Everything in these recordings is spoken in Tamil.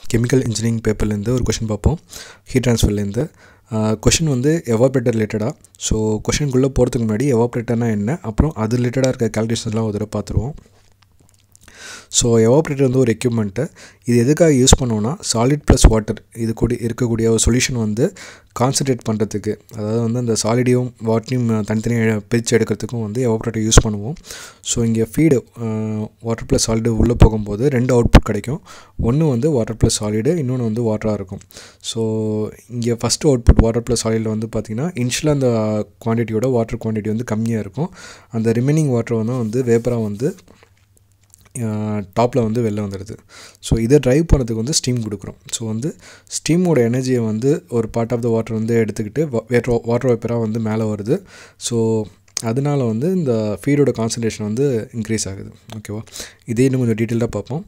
கெமிக்கல் இன்ஜினியரிங் பேப்பர்லேருந்து ஒரு கொஷின் பார்ப்போம் ஹீட் ட்ரான்ஸ்ஃபர்லேருந்து கொஷின் வந்து எவாப்ரேட்டர் ரிலேட்டடாக ஸோ கொஷினுக்குள்ளே போகிறதுக்கு முன்னாடி எவாப்ரேட்டர்னா என்ன அப்புறம் அது ரிலேட்டடாக இருக்க கால்குலேஷன்ஸ்லாம் ஒரு தடவை பார்த்துருவோம் ஸோ எவாப்ரேட்டர் வந்து ஒரு எக்யூப்மெண்ட்டு இது எதுக்காக யூஸ் பண்ணுவோன்னா சாலிட் ப்ளஸ் வாட்டர் இது கூட இருக்கக்கூடிய ஒரு சொல்யூஷன் வந்து கான்சன்ட்ரேட் பண்ணுறதுக்கு அதாவது வந்து அந்த சாலிடையும் வாட்டரையும் தனித்தனியாக பிரித்து எடுக்கிறதுக்கும் வந்து எவாப்ரேட்டர் யூஸ் பண்ணுவோம் ஸோ இங்கே ஃபீடு வாட்டர் ப்ளஸ் சாலிடு உள்ளே போகும்போது ரெண்டு அவுட்புட் கிடைக்கும் ஒன்று வந்து வாட்டர் ப்ளஸ் சாலிடு இன்னொன்று வந்து வாட்டராக இருக்கும் ஸோ இங்கே ஃபஸ்ட்டு அவுட்புட் வாட்டர் ப்ளஸ் சாலிடில் வந்து பார்த்திங்கன்னா இன்ஷியலாக அந்த குவான்டிட்டியோட வாட்டர் குவான்டிட்டி வந்து கம்மியாக இருக்கும் அந்த ரிமைனிங் வாட்டர் வந்து வந்து வேப்பராக வந்து டாப்பில் வந்து வெளில வந்துடுது ஸோ இதை ட்ரைவ் பண்ணுறதுக்கு வந்து ஸ்டீம் கொடுக்குறோம் ஸோ வந்து ஸ்டீமோட எனர்ஜியை வந்து ஒரு பார்ட் ஆஃப் த வாட்டர் வந்து எடுத்துக்கிட்டு வேட்டர் வாட்டர் வேப்பராக வந்து மேலே வருது ஸோ அதனால வந்து இந்த ஃபீடோட கான்சன்ட்ரேஷன் வந்து இன்க்ரீஸ் ஆகுது ஓகேவா இதே இன்னும் கொஞ்சம் டீட்டெயிலாக பார்ப்போம்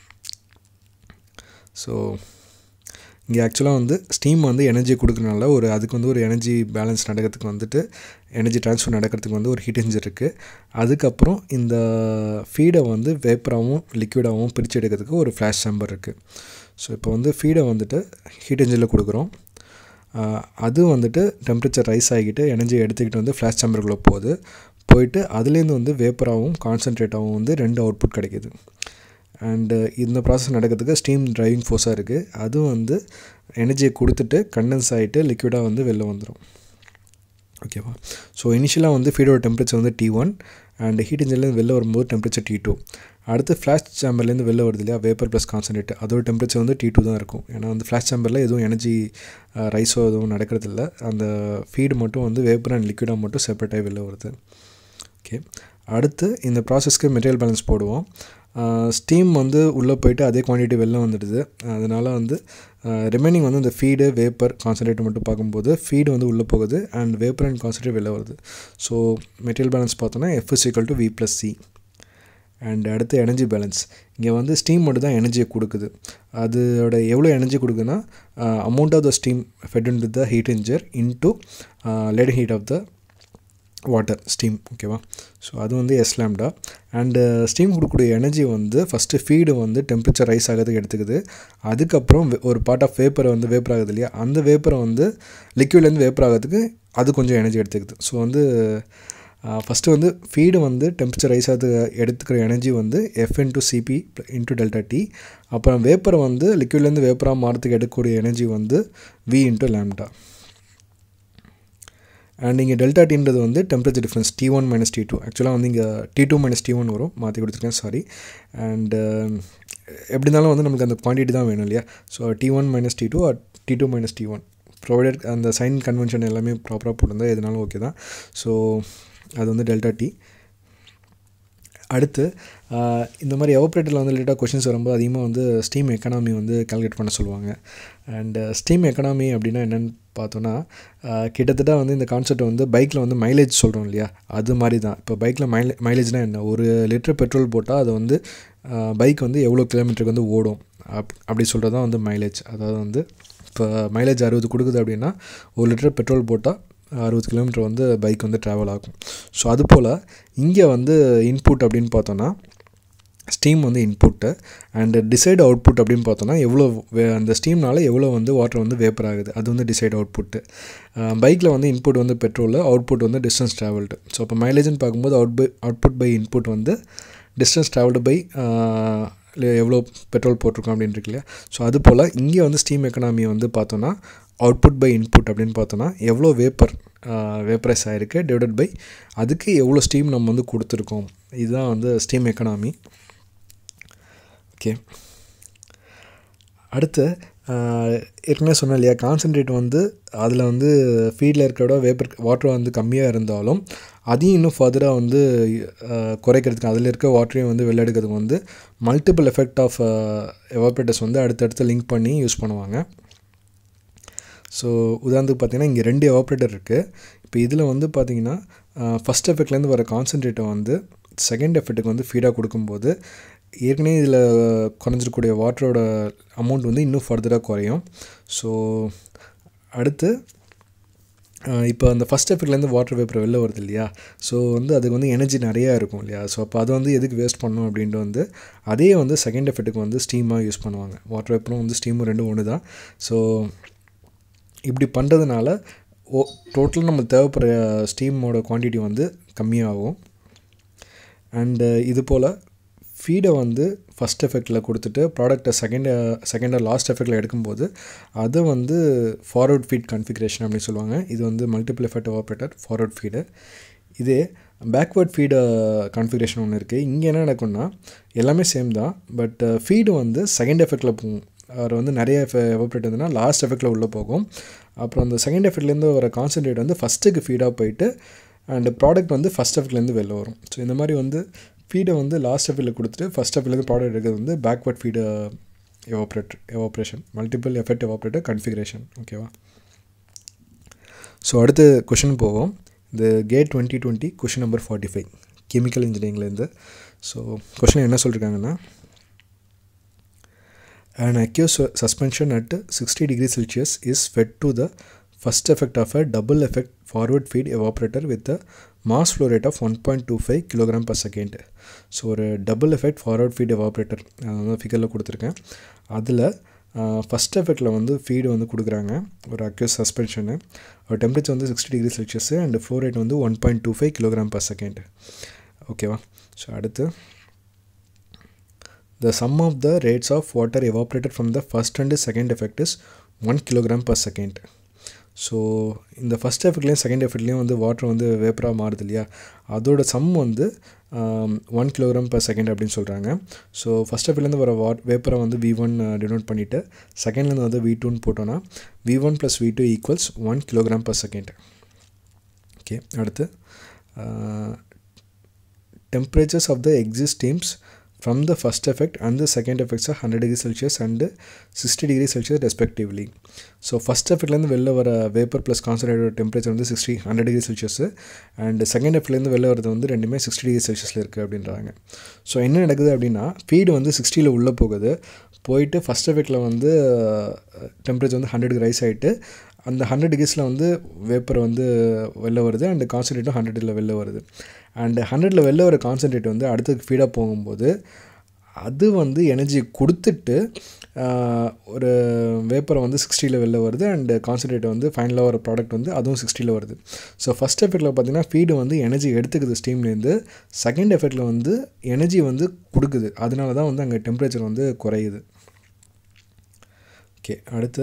ஸோ இங்கே ஆக்சுவலாக வந்து ஸ்டீம் வந்து எனர்ஜி கொடுக்குறனால ஒரு அதுக்கு வந்து ஒரு எனர்ஜி பேலன்ஸ் நடக்கிறதுக்கு வந்துட்டு எனர்ஜி ட்ரான்ஸ்ஃபர் நடக்கிறதுக்கு வந்து ஒரு ஹீட் என்ஜின் இருக்குது அதுக்கப்புறம் இந்த ஃபீடை வந்து வேப்பராகவும் லிக்விடாகவும் பிரித்து எடுக்கிறதுக்கு ஒரு ஃப்ளாஷ் சேம்பர் இருக்குது ஸோ இப்போ வந்து ஃபீடை வந்துட்டு ஹீட் என்ஜினில் கொடுக்குறோம் அது வந்துட்டு டெம்பரேச்சர் ரைஸ் ஆகிக்கிட்டு எனர்ஜி எடுத்துக்கிட்டு வந்து ஃப்ளாஷ் சேம்பருக்குள்ளே போகுது போயிட்டு அதுலேருந்து வந்து வேப்பராகவும் கான்சன்ட்ரேட்டாகவும் வந்து ரெண்டு அவுட்புட் கிடைக்கிது அண்டு இந்த ப்ராசஸ் நடக்கிறதுக்கு ஸ்டீம் ட்ரைவிங் ஃபோர்ஸாக இருக்குது அதுவும் வந்து எனர்ஜியை கொடுத்துட்டு கண்டென்ஸ் ஆகிட்டு லிக்விடாக வந்து வெளில வந்துடும் ஓகேவா ஸோ இனிஷியலாக வந்து ஃபீடோட டெம்பரேச்சர் வந்து டி ஒன் அண்ட் ஹீட் இன்ஜின்லேருந்து வெளில வரும்போது டெம்பரேச்சர் டி டூ அடுத்து ஃப்ளாஷ் சாம்பர்லேருந்து வெளில வருது இல்லையா வேப்பர் ப்ளஸ் கான்சன்ட்ரேட் அதோட டெம்பரேச்சர் வந்து டி டூ தான் இருக்கும் ஏன்னா வந்து ஃப்ளாஷ் சாம்பரில் எதுவும் எனர்ஜி ரைஸோ எதுவும் நடக்கிறதில்ல அந்த ஃபீடு மட்டும் வந்து வேப்பர் அண்ட் லிக்விடாக மட்டும் செப்பரேட்டாகி வெளில வருது ஓகே அடுத்து இந்த ப்ராசஸ்க்கு மெட்டீரியல் பேலன்ஸ் போடுவோம் ஸ்டீம் வந்து உள்ளே போயிட்டு அதே குவான்டிட்டி வெளில வந்துடுது அதனால் வந்து ரிமைனிங் வந்து இந்த ஃபீடு வேப்பர் கான்சன்ட்ரேட் மட்டும் பார்க்கும்போது ஃபீடு வந்து உள்ளே போகுது அண்ட் வேப்பர் அண்ட் கான்சன்ட்ரேட் வெளில வருது ஸோ மெட்டீரியல் பேலன்ஸ் பார்த்தோன்னா F is equal to V plus C and அடுத்து எனர்ஜி பேலன்ஸ் இங்கே வந்து ஸ்டீம் மட்டும் தான் எனர்ஜியை கொடுக்குது அதோட எவ்வளோ எனர்ஜி கொடுக்குதுன்னா amount of the steam fed in the heat exchanger into latent heat of the water steam ஓகேவா ஸோ அது வந்து எஸ் லேம்டா அண்டு ஸ்டீம் கொடுக்கக்கூடிய எனர்ஜி வந்து ஃபஸ்ட்டு ஃபீடு வந்து டெம்பரேச்சர் ரைஸ் ஆகிறதுக்கு எடுத்துக்குது அதுக்கப்புறம் ஒரு பார்ட் ஆஃப் வேப்பரை வந்து வேப்பர் ஆகுது இல்லையா அந்த வேப்பரை வந்து லிக்விட்லேருந்து வேப்பர் ஆகிறதுக்கு அது கொஞ்சம் எனர்ஜி எடுத்துக்குது ஸோ வந்து ஃபஸ்ட்டு வந்து ஃபீடு வந்து டெம்பரேச்சர் ரைஸ் ஆகிறது எடுத்துக்கிற எனர்ஜி வந்து F into CP into delta T அப்புறம் வேப்பரை வந்து லிக்விட்லேருந்து வேப்பராக மாறத்துக்கு எடுக்கக்கூடிய எனர்ஜி வந்து வி இன்ட்டு லேம்டா அண்ட் இங்கே டெல்டா டீன்றது வந்து temperature difference T one minus T two ஆக்சுவலாக வந்து இங்கே T two minus T one வரும் மாற்றி கொடுத்துருக்கேன் சாரி அண்டு எப்படி இருந்தாலும் வந்து நமக்கு அந்த குவான்டிட்டி தான் வேணும் இல்லையா so T one minus T two T two minus T one provided அந்த சைன் கன்வென்ஷன் எல்லாமே ப்ராப்பராக போட்டிருந்தா எதுனாலும் ஓகே தான் ஸோ அது வந்து டெல்டா டி அடுத்து இந்த மாதிரி எவப்ரேட்டரில் வந்து ரிலேட்டாக கொஷின்ஸ் வரும்போது அதிகமாக வந்து ஸ்டீம் எக்கனாமி வந்து கால்குலேட் பண்ண சொல்லுவாங்க அண்டு ஸ்டீம் எக்கனாமி அப்படின்னா என்னென்னு பார்த்தோன்னா கிட்டத்தட்ட வந்து இந்த கான்செப்ட் வந்து பைக்கில் வந்து மைலேஜ் சொல்கிறோம் இல்லையா அது மாதிரி தான் இப்போ பைக்கில் மைலே மைலேஜ்னால் என்ன ஒரு லிட்டர் பெட்ரோல் போட்டால் அது வந்து பைக் வந்து எவ்வளோ கிலோமீட்டருக்கு வந்து ஓடும் அப் அப்படி சொல்கிறது தான் வந்து மைலேஜ் அதாவது வந்து இப்போ மைலேஜ் அறுபது கொடுக்குது அப்படின்னா ஒரு லிட்டர் பெட்ரோல் போட்டால் அறுபது கிலோமீட்டர் வந்து பைக் வந்து ட்ராவல் ஆகும் ஸோ அதுபோல் இங்கே வந்து இன்புட் அப்படின்னு பார்த்தோன்னா ஸ்டீம் வந்து இன்புட்டு அண்டு டிசைட் அவுட்புட் அப்படின்னு பார்த்தோன்னா எவ்வளோ வே அந்த ஸ்டீம்னால எவ்வளோ வந்து வாட்டர் வந்து வேப்பர் ஆகுது அது வந்து டிசைட் அவுட்புட்டு பைக்கில் வந்து இன்புட் வந்து பெட்ரோலு அவுட்புட் வந்து டிஸ்டன்ஸ் ட்ராவல்டு ஸோ இப்போ மைலேஜ்னு பார்க்கும்போது out by output by input வந்து டிஸ்டன்ஸ் ட்ராவல்டு பை எவ்வளோ பெட்ரோல் போட்டிருக்கோம் அப்படின்னு இருக்கு இல்லையா ஸோ அது போல் இங்கே வந்து ஸ்டீம் எக்கனாமியை வந்து பார்த்தோன்னா அவுட்புட் பை இன்புட் அப்படின்னு பார்த்தோன்னா எவ்வளோ வேப்பர் வேப்பரைஸ் ஆகிருக்கு டிவைடட் பை அதுக்கு எவ்வளோ ஸ்டீம் நம்ம வந்து கொடுத்துருக்கோம் இதுதான் வந்து ஸ்டீம் எக்கனாமி ஓகே அடுத்து ஏற்கனவே சொன்னேன் இல்லையா கான்சன்ட்ரேட் வந்து அதில் வந்து ஃபீல்டில் இருக்கிறோட வேப்பர் வாட்டர் வந்து கம்மியாக இருந்தாலும் அதையும் இன்னும் ஃபர்தராக வந்து குறைக்கிறதுக்கு அதில் இருக்க வாட்டரையும் வந்து வெளியெடுக்கிறதுக்கு வந்து மல்டிபிள் எஃபெக்ட் ஆஃப் எவாப்ரேட்டர்ஸ் வந்து அடுத்தடுத்து லிங்க் பண்ணி யூஸ் பண்ணுவாங்க ஸோ உதாரணத்துக்கு பார்த்தீங்கன்னா இங்கே ரெண்டு எவாப்ரேட்டர் இருக்குது இப்போ இதில் வந்து பார்த்தீங்கன்னா ஃபஸ்ட் எஃபெக்ட்லேருந்து வர கான்சன்ட்ரேட்டை வந்து செகண்ட் எஃபெக்ட்டுக்கு வந்து ஃபீடாக கொடுக்கும்போது ஏற்கனவே இதில் குறைஞ்சிருக்கக்கூடிய வாட்டரோட அமௌண்ட் வந்து இன்னும் ஃபர்தராக குறையும் ஸோ அடுத்து இப்போ அந்த ஃபஸ்ட் எஃபெக்ட்லேருந்து வாட்டர் வேப்பர் வெளில வருது இல்லையா ஸோ வந்து அதுக்கு வந்து எனர்ஜி நிறையா இருக்கும் இல்லையா ஸோ அப்போ அதை வந்து எதுக்கு வேஸ்ட் பண்ணணும் அப்படின்ட்டு வந்து அதே வந்து செகண்ட் எஃபெக்ட்டுக்கு வந்து ஸ்டீமாக யூஸ் பண்ணுவாங்க வாட்டர் வேப்பரும் வந்து ஸ்டீமும் ரெண்டும் ஒன்று தான் ஸோ இப்படி பண்ணுறதுனால ஓ டோட்டலாக நம்ம தேவைப்படுற ஸ்டீமோட குவான்டிட்டி வந்து கம்மியாகும் அண்டு இது போல் ஃபீடை வந்து ஃபஸ்ட் எஃபெக்டில் கொடுத்துட்டு ப்ராடக்டை செகண்ட் செகண்டாக லாஸ்ட் எஃபெக்டில் எடுக்கும்போது அதை வந்து ஃபார்வர்ட் ஃபீட் கன்ஃபிகரேஷன் அப்படின்னு சொல்லுவாங்க இது வந்து multiple effect evaporator forward feed இதே பேக்வேர்ட் ஃபீடு கான்ஃபிகரேஷன் ஒன்று இருக்குது இங்கே என்ன நடக்கும்னா எல்லாமே சேம் தான் பட் ஃபீடு வந்து செகண்ட் எஃபெக்டில் போகும் அவர் வந்து நிறைய எவாப்ரேட் இருந்ததுன்னா லாஸ்ட் எஃபெக்டில் உள்ளே போகும் அப்புறம் அந்த செகண்ட் எஃபெக்ட்லேருந்து வர கான்சன்ட்ரேட் வந்து ஃபஸ்ட்டுக்கு ஃபீடாக போயிட்டு அண்ட் ப்ராடக்ட் வந்து ஃபஸ்ட் எஃபெக்ட்லேருந்து வெளில வரும் ஸோ இந்த மாதிரி வந்து ஃபீடை வந்து லாஸ்ட் எஃபெக்டில் கொடுத்துட்டு ஃபஸ்ட் எஃபெக்ட்லேருந்து ப்ராடக்ட் எடுக்கிறது வந்து backward feed evaporate evaporation multiple effect evaporator configuration ஓகேவா ஸோ அடுத்து கொஷின் போவோம் இந்த GATE twenty twenty question number forty five chemical இன்ஜினியரிங்லேருந்து ஸோ கொஷின் என்ன சொல்லியிருக்காங்கன்னா An aqueous suspension at 60 degrees Celsius is fed to the first effect of a double effect forward feed evaporator with a mass flow rate of 1.25 kg per second so ஒரு double effect forward feed evaporator அதான் ஃபிகரில் கொடுத்துருக்கேன் அதில் ஃபஸ்ட் எஃபெக்டில் வந்து ஃபீடு வந்து கொடுக்குறாங்க ஒரு அக்யூஸ் சஸ்பென்ஷனு ஒரு டெம்பரேச்சர் வந்து sixty degree Celsius and flow rate வந்து one point two five kilogram per second ஓகேவா ஸோ அடுத்து The sum of the rates of water evaporated from the first and second effect is 1 kilogram per second. So இந்த ஃபஸ்ட் எஃபெக்ட்லேயும் செகண்ட் எஃபெக்ட்லேயும் வந்து வாட்டர் வந்து வேப்பராக மாறுது இல்லையா அதோட சம் வந்து ஒன் கிலோகிராம் பர் செகண்ட் அப்படின்னு சொல்கிறாங்க ஸோ ஃபஸ்ட் எஃபெக்ட்லேருந்து வர வாட் வேப்பரை வந்து வி ஒன் டினோட் பண்ணிவிட்டு செகண்ட்லேருந்து வந்து வி டூன்னு போட்டோன்னா V one plus V two equals one kilogram per second okay அடுத்து temperatures of the exist streams from the first effect and the second effects are 100 degree Celsius and 60 degree Celsius respectively. So first எஃபெக்ட்லேருந்து வெளில வர வேப்பர் ப்ளஸ் கான்சன்ட்ரேட்டோட டெம்பரேச்சர் வந்து sixty hundred degree Celsius and second எஃப்லேருந்து வெளில வரது வந்து ரெண்டுமே சிக்ஸ்டி டிகிரி செல்சியஸில் இருக்குது அப்படின்றாங்க ஸோ என்ன நடக்குது அப்படின்னா ஃபீடு வந்து சிக்ஸ்டியில் உள்ளே போகுது போயிட்டு ஃபஸ்ட் எஃபெக்டில் வந்து டெம்பரேச்சர் வந்து ஹண்ட்ரடுக்கு ரைஸ் ஆகிட்டு அந்த ஹண்ட்ரட் டிகிரிஸில் வந்து வேப்பர் வந்து வெளில வருது அண்ட் கான்சன்ட்ரேட்டும் ஹண்ட்ரடில் வெளில வருது அண்ட் ஹண்ட்ரடில் வெளில வர கான்சன்ட்ரேட் வந்து அடுத்து ஃபீடாக போகும்போது அது வந்து எனர்ஜி கொடுத்துட்டு ஒரு வேப்பரை வந்து சிக்ஸ்டியில் வெளில வருது அண்ட் கான்சன்ட்ரேட் வந்து ஃபைனலாக வர ப்ராடக்ட் வந்து அதுவும் சிக்ஸ்டியில் வருது ஸோ ஃபஸ்ட் எஃபெக்டில் பார்த்தீங்கன்னா ஃபீடு வந்து எனர்ஜி எடுத்துக்குது ஸ்டீம்லேருந்து செகண்ட் எஃபெக்டில் வந்து எனர்ஜி வந்து கொடுக்குது அதனால தான் வந்து அங்கே டெம்பரேச்சர் வந்து குறையுது ஓகே அடுத்து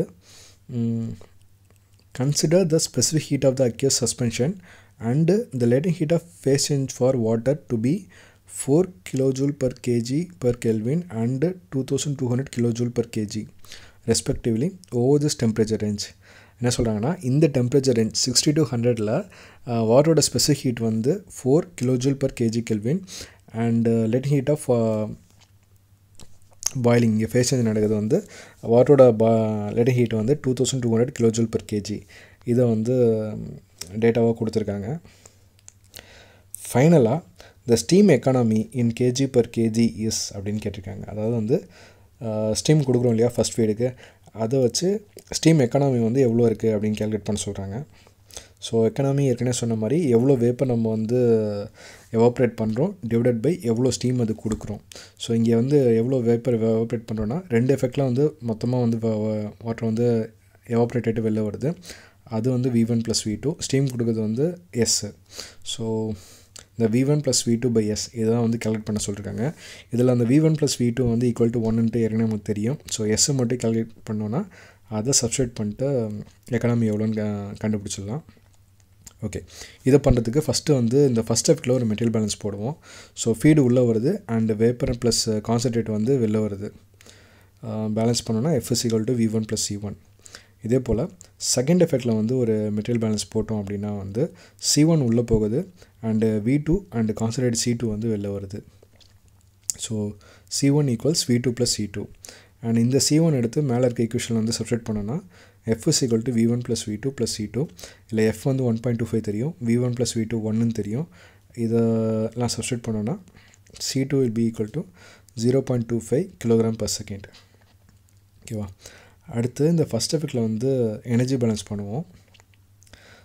consider the specific heat of the aqueous suspension and the latent heat of phase change for water to be 4 kilojoule per kg per Kelvin and 2200 kilojoule per kg respectively over this temperature range என்ன சொல்கிறாங்கன்னா இந்த டெம்பரேச்சர் ரேஞ்ச் சிக்ஸ்டி டு ஹண்ட்ரடில் வாட்டரோட ஸ்பெசிஃபிக் ஹீட் வந்து four kilojoule per KG kelvin and latent heat of boiling இங்கே ஃபேஸ் சேஞ்ச் நடக்குது வந்து வாட்டரோட பா லெட் ஹீட் வந்து two thousand two hundred kilojoule per KG இதை வந்து டேட்டாவாக கொடுத்துருக்காங்க ஃபைனலாக the steam economy in KG per KG is அப்படின்னு கேட்டிருக்காங்க அதாவது வந்து ஸ்டீம் கொடுக்குறோம் இல்லையா ஃபஸ்ட் ஃபீடுக்கு அதை வச்சு ஸ்டீம் எக்கானமி வந்து எவ்வளோ இருக்குது அப்படின்னு கேல்குலேட் பண்ண சொல்கிறாங்க ஸோ எக்கனாமி ஏற்கனவே சொன்ன மாதிரி எவ்வளோ வேப்பர் நம்ம வந்து எவாப்ரேட் பண்ணுறோம் டிவைடட் பை எவ்வளோ ஸ்டீம் அது கொடுக்குறோம் ஸோ இங்கே வந்து எவ்வளோ வேப்பர் எவாப்ரேட் பண்ணுறோன்னா ரெண்டு எஃபெக்ட்லாம் வந்து மொத்தமாக வந்து வாட்டர் வந்து எவாப்ரேட் ஆகிட்டு வெளில வருது அது வந்து V one plus V two steam கொடுக்குறது வந்து எஸ் ஸோ இந்த V one plus V two by S இதெல்லாம் வந்து கேல்குலேட் பண்ண சொல்லியிருக்காங்க இதில் அந்த V one plus V two வந்து ஈக்குவல் டு ஒன்னுட்டு ஏற்கனவே நமக்கு தெரியும் ஸோ எஸ்ஸை மட்டும் கேல்குலேட் பண்ணோன்னா அதை சப்ஸ்டியூட் பண்ணிட்டு எக்கனாமி எவ்வளோன்னு கண்டுபிடிச்சிடலாம் ஓகே இதை பண்ணுறதுக்கு ஃபஸ்ட்டு வந்து இந்த ஃபஸ்ட் எஃபெக்டில் ஒரு மெட்டீரியல் பேலன்ஸ் போடுவோம் ஸோ ஃபீடு உள்ளே வருது அண்ட் வேப்பர் ப்ளஸ் கான்சன்ட்ரேட் வந்து வெளில வருது பேலன்ஸ் பண்ணோன்னா F is equal to V one plus C one இதே போல் செகண்ட் எஃபெக்டில் வந்து ஒரு மெட்டீரியல் பேலன்ஸ் போட்டோம் அப்படின்னா வந்து சி ஒன் உள்ளே போகுது and V two and concentrate C two வந்து வெளில வருது so C one equals V two plus C two and இந்த சி ஒன் எடுத்து மேலே இருக்க ஈக்குவேஷன் வந்து சப்ஸ்டியூட் பண்ணோன்னா F is equal to V one plus V two plus C two இல்லை எஃப் வந்து ஒன் பாயிண்ட் டூ ஃபைவ் தெரியும் V one plus V two ஒன்னு தெரியும் இதெல்லாம் சப்ஸ்டியூட் பண்ணோன்னா C two will be equal to zero point two five kilogram per second ஓகேவா அடுத்து இந்த ஃபஸ்ட் எஃபெக்டில் வந்து எனர்ஜி பேலன்ஸ் பண்ணுவோம்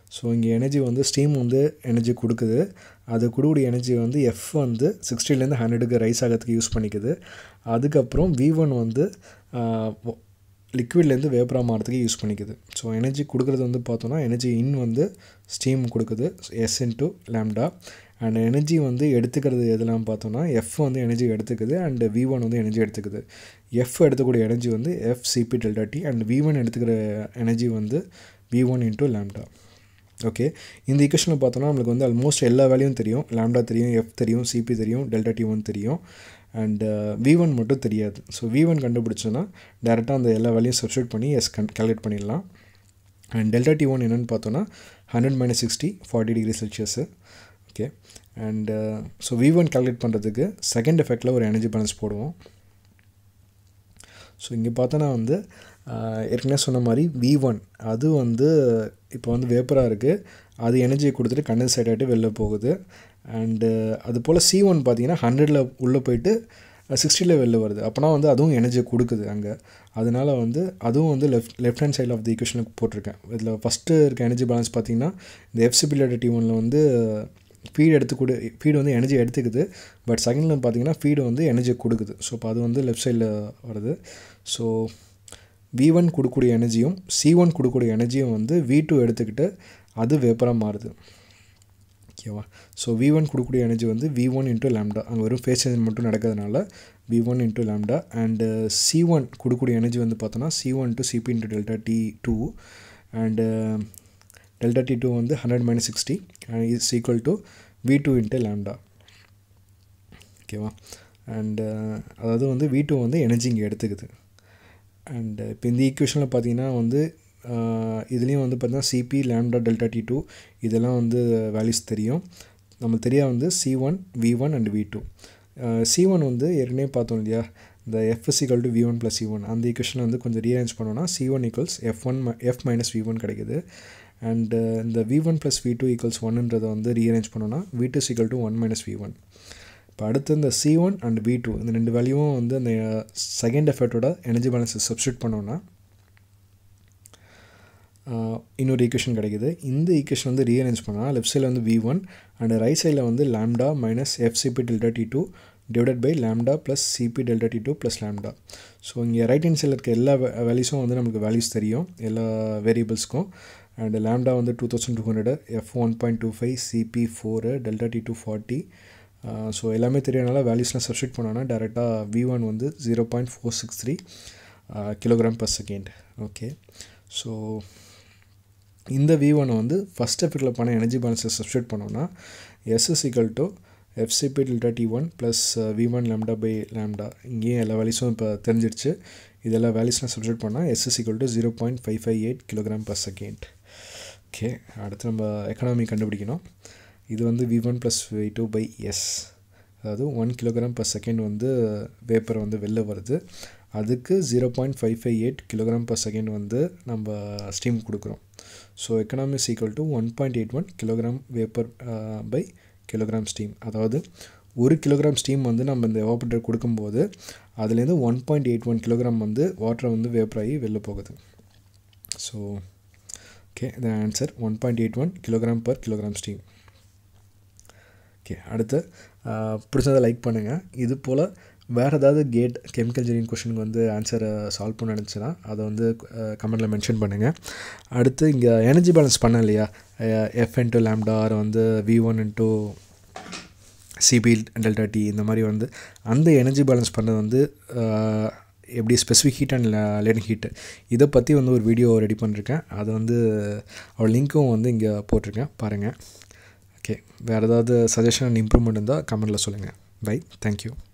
ஸோ இங்கே எனர்ஜி வந்து ஸ்டீம் வந்து எனர்ஜி கொடுக்குது அது கொடுக்கூடிய எனர்ஜி வந்து எஃப் வந்து சிக்ஸ்டிலேருந்து ஹண்ட்ரடுக்கு ரைஸ் ஆகிறதுக்கு யூஸ் பண்ணிக்குது அதுக்கப்புறம் வி ஒன் வந்து லிக்விட்லேருந்து வேப்பராக மாறதுக்கு யூஸ் பண்ணிக்குது ஸோ எனர்ஜி கொடுக்குறது வந்து பார்த்தோன்னா எனர்ஜி இன் வந்து ஸ்டீம் கொடுக்குது S into lambda and energy வந்து எடுத்துக்கிறது எதெல்லாம் பார்த்தோன்னா எஃப் வந்து எனர்ஜி எடுத்துக்குது அண்ட் வி ஒன் வந்து எனர்ஜி எடுத்துக்குது எஃப் எடுத்துக்கூடிய எனர்ஜி வந்து F CP delta T and V one எடுத்துக்கிற எனர்ஜி வந்து V one into lambda okay இந்த ஈக்குவேஷனில் பார்த்தோன்னா நம்மளுக்கு வந்து ஆல்மோஸ்ட் எல்லா வேலையும் தெரியும் லேம்டா தெரியும் எஃப் தெரியும் சிபி தெரியும் டெல்டா டி ஒன் தெரியும் அண்ட் வி ஒன் மட்டும் தெரியாது ஸோ வி ஒன் கண்டுபிடிச்சோன்னா டேரெக்டாக அந்த எல்லா வேலையும் சப்ஸ்டியூட் பண்ணி எஸ் கன் கேல்குலேட் பண்ணிடலாம் அண்ட் டெல்டா டி ஒன் என்னென்னு பார்த்தோன்னா hundred minus sixty forty degree Celsius okay and so V one calculate பண்ணுறதுக்கு செகண்ட் எஃபெக்டில் ஒரு எனர்ஜி பேலன்ஸ் போடுவோம் ஸோ இங்கே பார்த்தோன்னா வந்து ஏற்கனவே சொன்ன மாதிரி வி ஒன் அது வந்து இப்போ வந்து வேப்பராக இருக்குது அது எனர்ஜியை கொடுத்துட்டு கண்டென்சேட் ஆகிட்டு வெளில போகுது அண்டு அது போல் சி ஒன் பார்த்தீங்கன்னா ஹண்ட்ரடில் உள்ளே போயிட்டு சிக்ஸ்டியில் வெளில வருது அப்போனா வந்து அதுவும் எனர்ஜியை கொடுக்குது அங்கே அதனால் வந்து அதுவும் வந்து லெஃப்ட் லெஃப்ட் ஹேண்ட் சைடில் ஆஃப் தி ஈக்குவேஷனுக்கு போட்டிருக்கேன் இதில் ஃபஸ்ட்டு இருக்க எனர்ஜி பேலன்ஸ் பார்த்தீங்கன்னா இந்த எஃப்சிபிலிட்டி டி ஒனில் வந்து ஃபீடு எடுத்து கொடு ஃபீடு வந்து எனர்ஜி எடுத்துக்குது பட் செகண்டில் பார்த்தீங்கன்னா ஃபீடு வந்து எனர்ஜி கொடுக்குது ஸோ இப்போ அது வந்து லெஃப்ட் சைடில் வருது ஸோ வி ஒன் கொடுக்கக்கூடிய எனர்ஜியும் சி ஒன் கொடுக்கக்கூடிய எனர்ஜியும் வந்து வி டூ எடுத்துக்கிட்டு அது வேப்பராக மாறுது ஓகேவா ஸோ வி ஒன் கொடுக்கக்கூடிய எனர்ஜி வந்து வி ஒன் இன்ட்டு லேம்டா அங்கே வெறும் ஃபேஸ் சேஞ்ச் மட்டும் நடக்கிறதுனால V one into lambda and C one கொடுக்கக்கூடிய எனர்ஜி வந்து பார்த்தோன்னா C one to CP into delta T two and delta T two வந்து hundred minus sixty is equal to V two into lambda ஓகேவா அண்டு அதாவது வந்து வி டூ வந்து எனர்ஜி இங்கே எடுத்துக்குது அண்டு இப்போ இந்த ஈக்குவேஷனில் பார்த்தீங்கன்னா வந்து இதுலேயும் வந்து பார்த்தீங்கன்னா CP lambda delta T two இதெல்லாம் வந்து வேல்யூஸ் தெரியும் நம்மளுக்கு தெரியா வந்து C one V one and V two C one வந்து ஏற்கனவே பார்த்தோம் இல்லையா இந்த F is equal to V one plus C one அந்த ஈக்குவேஷனை வந்து கொஞ்சம் ரீஅரேஞ்ச் பண்ணோன்னா C one equals F one F minus V one கிடைக்குது அண்டு இந்த V one plus V two equals ஒன்னுன்றதை வந்து ரீஅரேஞ்ச் பண்ணோன்னா V two equal to one minus V one இப்போ அடுத்து இந்த C one and V two இந்த ரெண்டு வேல்யூவும் வந்து அந்த செகண்ட் எஃபர்ட்டோட எனர்ஜி பேலன்ஸை சப்ஸ்டியூட் பண்ணோன்னா இன்னொரு ஈக்குவேஷன் கிடைக்குது இந்த ஈக்குவேஷன் வந்து ரீஅரேஞ்ச் பண்ணால் லெஃப்ட் சைடில் வந்து வி ஒன் அண்ட் ரைட் சைடில் வந்து lambda minus F CP delta T two divided by lambda plus CP delta T two plus lambda so இங்கே ரைட் ஹேண்ட் சைடில் இருக்க எல்லா வேல்யூஸும் வந்து நமக்கு வேல்யூஸ் தெரியும் எல்லா வேரியபிள்ஸ்க்கும் அண்ட் லேம்டா வந்து two thousand two hundred F one point two five CP four delta T two forty so எல்லாமே தெரியறனால வேல்யூஸ்லாம் சப்ஸ்டியூட் பண்ணோன்னா டேரெக்டாக வி ஒன் வந்து zero point four six three kilogram per second okay so இந்த வி ஒனை வந்து ஃபஸ்ட் எஃபெக்டில் பண்ண எனர்ஜி பேலன்ஸை சப்ஸ்டியூட் பண்ணோன்னா S is equal to F CP delta T one plus V one lambda by lambda இங்கேயும் எல்லா வேல்யூஸும் இப்போ தெரிஞ்சிடுச்சு இதெல்லாம் வேல்யூஸ்லாம் சப்ஸ்டியூட் பண்ணால் S is equal to zero point five five eight kilogram per second okay அடுத்து நம்ம எக்கனாமி கண்டுபிடிக்கணும் இது வந்து V one plus V two by S அதாவது ஒன் கிலோகிராம் பர் செகண்ட் வந்து வேப்பர் வந்து வெளில வருது அதுக்கு zero point five five eight kilogram per second வந்து நம்ம ஸ்டீம் கொடுக்குறோம் so economy is equal to one point eight one kilogram vapour by kilogram steam அதாவது ஒரு கிலோகிராம் ஸ்டீம் வந்து நம்ம இந்த எவாபரேட்டர் கொடுக்கும்போது அதுலேருந்து one point eight one kilogram வந்து வாட்டரை வந்து வேப்பராகி வெளில போகுது ஸோ ஓகே இந்த answer one point eight one kilogram per kilogram steam okay அடுத்து பிடிச்சதை லைக் பண்ணுங்கள் இது போல் வேறு ஏதாவது கேட் கெமிக்கல் இன்ஜினியரிங் கொஷனுக்கு வந்து ஆன்சரை சால்வ் பண்ண நினச்சின்னா அதை வந்து கமெண்ட்டில் மென்ஷன் பண்ணுங்கள் அடுத்து இங்கே எனர்ஜி பேலன்ஸ் பண்ண இல்லையா எஃப் இன்ட்டு லேம்டா ஆர் வந்து V one into CP delta T இந்த மாதிரி வந்து அந்த எனர்ஜி பேலன்ஸ் பண்ணது வந்து எப்படி specific heat and latent heat இதை பற்றி வந்து ஒரு வீடியோ ரெடி பண்ணிருக்கேன் அதை வந்து அவள் லிங்க்கும் வந்து இங்கே போட்டிருக்கேன் பாருங்கள் ஓகே வேறு ஏதாவது சஜஷன் அண்ட் இம்ப்ரூவ்மெண்ட் இருந்தால் கமெண்ட்டில் சொல்லுங்கள் பை தேங்க்யூ